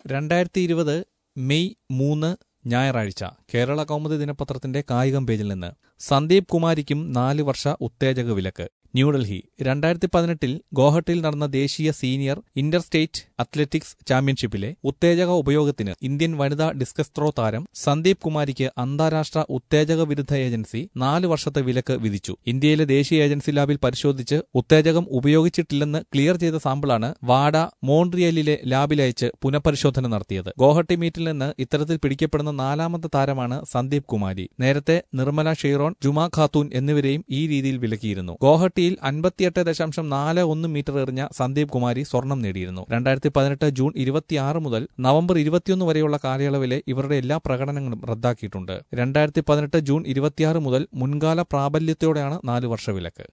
രണ്ടായിരത്തി ഇരുപത് മെയ് മൂന്ന് ഞായറാഴ്ച കേരള കൗമുദി ദിനപത്രത്തിന്റെ കായികം പേജിൽ നിന്ന് സന്ദീപ് കുമാരിക്കും നാല് വർഷ ഉത്തേജക വിലക്ക് ന്യൂഡൽഹി രണ്ടായിരത്തി പതിനെട്ടിൽ ഗോഹട്ടിയിൽ നടന്ന ദേശീയ സീനിയർ ഇന്റർ സ്റ്റേറ്റ് അത്ലറ്റിക്സ് ചാമ്പ്യൻഷിപ്പിലെ ഉത്തേജക ഉപയോഗത്തിന് ഇന്ത്യൻ വനിതാ ഡിസ്കസ് ത്രോ താരം സന്ദീപ് കുമാരിക്ക് അന്താരാഷ്ട്ര ഉത്തേജക വിരുദ്ധ ഏജൻസി നാല് വർഷത്തെ വിലക്ക് വിധിച്ചു ഇന്ത്യയിലെ ദേശീയ ഏജൻസി ലാബിൽ പരിശോധിച്ച് ഉത്തേജകം ഉപയോഗിച്ചിട്ടില്ലെന്ന് ക്ലിയർ ചെയ്ത സാമ്പിളാണ് വാഡ മോൺട്രിയലിലെ ലാബിലയച്ച് പുനഃപരിശോധന നടത്തിയത് ഗോഹട്ടി മീറ്റിൽ നിന്ന് ഇത്തരത്തിൽ പിടിക്കപ്പെടുന്ന നാലാമത്തെ താരമാണ് സന്ദീപ് കുമാരി നേരത്തെ നിർമ്മല ഷെയ്റോൺ ജുമാ ഖാത്തൂൻ എന്നിവരെയും ഈ രീതിയിൽ വിലക്കിയിരുന്നു ഗോഹട്ടിയിൽ അൻപത്തിയെട്ട് ദശാംശം നാല് ഒന്ന് മീറ്റർ എറിഞ്ഞ സന്ദീപ് കുമാരി സ്വർണം നേടിയിരുന്നു രണ്ടായിരത്തി പതിനെട്ട് ജൂൺ ഇരുപത്തിയാറ് മുതൽ നവംബർ ഇരുപത്തിയൊന്ന് വരെയുള്ള കാലയളവിലെ ഇവരുടെ എല്ലാ പ്രകടനങ്ങളും റദ്ദാക്കിയിട്ടുണ്ട് രണ്ടായിരത്തി പതിനെട്ട് ജൂൺ ഇരുപത്തിയാറ് മുതൽ മുൻകാല പ്രാബല്യത്തോടെയാണ് നാല് വർഷ വിലക്ക്